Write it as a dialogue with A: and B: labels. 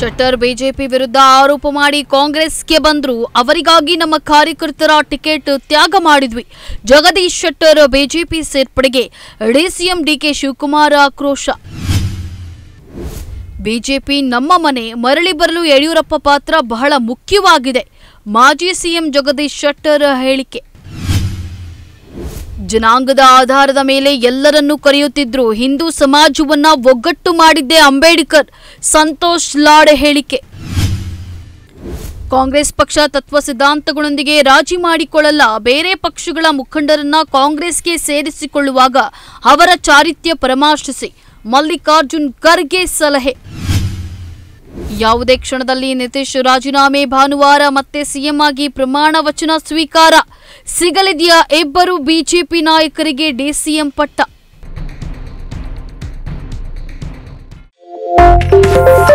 A: Shettar BJP ವಿರುದ್ಧ ಆರೋಪ ಮಾಡಿ ಕಾಂಗ್ರೆಸ್ಗೆ ಬಂದ್ರು ಅವರಿಗಾಗಿ ನಮ್ಮ ಕಾರ್ಯಕರ್ತರ ಟಿಕೆಟ್ ತ್ಯಾಗ ಮಾಡಿದ್ವಿ ಜಗದೀಶ್ ಶೆಟ್ಟರ್ ಬಿಜೆಪಿ ಸೇರ್ಪಡೆಗೆ ಡಿಸಿಎಂ ಡಿಕೆ ಶಿವಕುಮಾರ್ ಆಕ್ರೋಶ ಬಿಜೆಪಿ ನಮ್ಮ ಮನೆ ಮರಳಿ ಬರಲು ಯಡಿಯೂರಪ್ಪ ಪಾತ್ರ ಬಹಳ ಮುಖ್ಯವಾಗಿದೆ ಮಾಜಿ ಸಿಎಂ ಜಗದೀಶ್ ಶೆಟ್ಟರ್ ಹೇಳಿಕೆ ಜನಾಂಗದ ಆಧಾರದ ಮೇಲೆ ಎಲ್ಲರನ್ನೂ ಕರೆಯುತ್ತಿದ್ರು ಹಿಂದೂ ಸಮಾಜವನ್ನ ಒಗ್ಗಟ್ಟು ಮಾಡಿದ್ದೇ ಅಂಬೇಡ್ಕರ್ ಸಂತೋಷ್ ಲಾಡ್ ಹೇಳಿಕೆ ಕಾಂಗ್ರೆಸ್ ಪಕ್ಷ ತತ್ವ ಸಿದ್ಧಾಂತಗಳೊಂದಿಗೆ ರಾಜಿ ಮಾಡಿಕೊಳ್ಳಲ್ಲ ಬೇರೆ ಪಕ್ಷಗಳ ಮುಖಂಡರನ್ನ ಕಾಂಗ್ರೆಸ್ಗೆ ಸೇರಿಸಿಕೊಳ್ಳುವಾಗ ಅವರ ಚಾರಿತ್ರ್ಯ ಪರಾಮರ್ಶಿಸಿ ಮಲ್ಲಿಕಾರ್ಜುನ್ ಖರ್ಗೆ ಸಲಹೆ ಯಾವುದೇ ಕ್ಷಣದಲ್ಲಿ ನಿತೀಶ್ ರಾಜೀನಾಮೆ ಭಾನುವಾರ ಮತ್ತೆ ಸಿಎಂ ಆಗಿ ಪ್ರಮಾಣ ವಚನ ಸ್ವೀಕಾರ ಸಿಗಲಿದೆಯಾ ಇಬ್ಬರು ಬಿಜೆಪಿ ನಾಯಕರಿಗೆ ಡಿಸಿಎಂ ಪಟ್ಟ